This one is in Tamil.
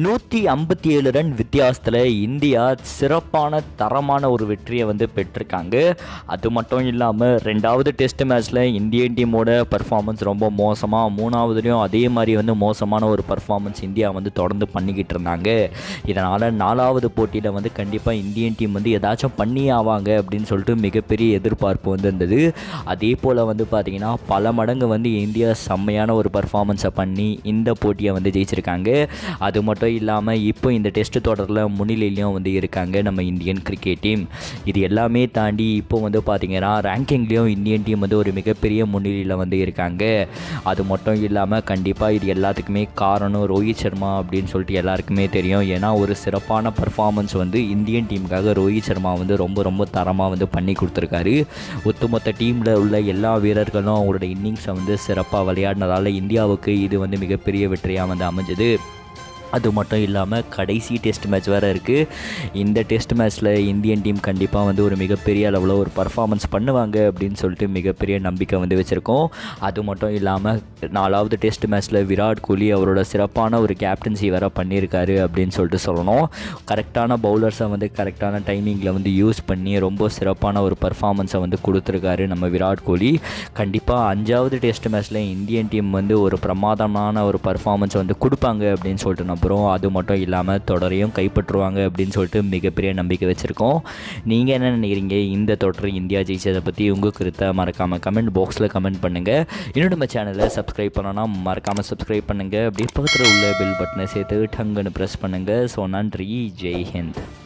நூற்றி ஐம்பத்தி ஏழு ரன் வித்தியாசத்தில் இந்தியா சிறப்பான தரமான ஒரு வெற்றியை வந்து பெற்றிருக்காங்க அது மட்டும் இல்லாமல் ரெண்டாவது டெஸ்ட் மேட்ச்சில் இந்தியன் டீமோட பர்ஃபார்மன்ஸ் ரொம்ப மோசமாக மூணாவதுலேயும் அதே மாதிரி வந்து மோசமான ஒரு பர்ஃபார்மன்ஸ் இந்தியா வந்து தொடர்ந்து பண்ணிக்கிட்டு இருந்தாங்க இதனால் நாலாவது போட்டியில் வந்து கண்டிப்பாக இந்தியன் டீம் வந்து ஏதாச்சும் பண்ணி ஆவாங்க அப்படின்னு சொல்லிட்டு மிகப்பெரிய எதிர்பார்ப்பு வந்து இருந்தது அதே போல் வந்து பார்த்திங்கன்னா பல மடங்கு வந்து இந்தியா செம்மையான ஒரு பர்ஃபார்மன்ஸை பண்ணி இந்த போட்டியை வந்து ஜெயிச்சிருக்காங்க அது மட்டும் இல்லாமல் இப்போ இந்த டெஸ்ட் தொடரில் முன்னிலையிலையும் வந்து இருக்காங்க நம்ம இந்தியன் கிரிக்கெட் டீம் இது எல்லாமே தாண்டி இப்போ வந்து பார்த்திங்கன்னா ரேங்கிங்லேயும் இந்தியன் டீம் வந்து ஒரு மிகப்பெரிய முன்னிலையில் வந்து இருக்காங்க அது மட்டும் இல்லாமல் கண்டிப்பாக இது எல்லாத்துக்குமே காரணம் ரோஹித் சர்மா அப்படின்னு சொல்லிட்டு எல்லாருக்குமே தெரியும் ஏன்னா ஒரு சிறப்பான பர்ஃபார்மன்ஸ் வந்து இந்தியன் டீமுக்காக ரோஹித் சர்மா வந்து ரொம்ப ரொம்ப தரமாக வந்து பண்ணி கொடுத்துருக்காரு ஒட்டுமொத்த டீமில் உள்ள எல்லா வீரர்களும் அவங்களோட இன்னிங்ஸை வந்து சிறப்பாக விளையாடினதால் இந்தியாவுக்கு இது வந்து மிகப்பெரிய வெற்றியாக வந்து அமைஞ்சது அது மட்டும் இல்லாமல் கடைசி டெஸ்ட் மேட்ச் வேறு இருக்குது இந்த டெஸ்ட் மேட்ச்சில் இந்தியன் டீம் கண்டிப்பாக வந்து ஒரு மிகப்பெரிய அளவில் ஒரு பர்ஃபார்மன்ஸ் பண்ணுவாங்க அப்படின்னு சொல்லிட்டு மிகப்பெரிய நம்பிக்கை வந்து வச்சுருக்கோம் அது மட்டும் இல்லாமல் நாலாவது டெஸ்ட் மேட்ச்சில் விராட் கோலி அவரோட சிறப்பான ஒரு கேப்டன்சி வேறு பண்ணியிருக்காரு அப்படின்னு சொல்லிட்டு சொல்லணும் கரெக்டான பவுலர்ஸை வந்து கரெக்டான டைமிங்கில் வந்து யூஸ் பண்ணி ரொம்ப சிறப்பான ஒரு பர்ஃபார்மன்ஸை வந்து கொடுத்துருக்காரு நம்ம விராட் கோலி கண்டிப்பாக அஞ்சாவது டெஸ்ட் மேட்ச்சில் இந்தியன் டீம் வந்து ஒரு பிரமாதமான ஒரு பர்ஃபார்மன்ஸ் வந்து கொடுப்பாங்க அப்படின்னு சொல்லிட்டு நம்புகிறோம் அது மட்டும் இல்லாமல் தொடரையும் கைப்பற்றுவாங்க அப்படின்னு சொல்லிட்டு மிகப்பெரிய நம்பிக்கை வச்சுருக்கோம் நீங்கள் என்ன நினைக்கிறீங்க இந்த தொடர் இந்தியா ஜெயிச்சதை பற்றி உங்கள் கருத்தை மறக்காமல் கமெண்ட் பாக்ஸில் கமெண்ட் பண்ணுங்கள் இன்னும் நம்ம சேனலை சப்ஸ்கிரைப் பண்ணனா மறக்காமல் சப்ஸ்கிரைப் பண்ணுங்கள் அப்படியே பக்கத்தில் உள்ள பெல் பட்டனை சேர்த்து டங்குன்னு ப்ரெஸ் பண்ணுங்கள் ஸோ நன்றி ஜெய் ஹிந்த்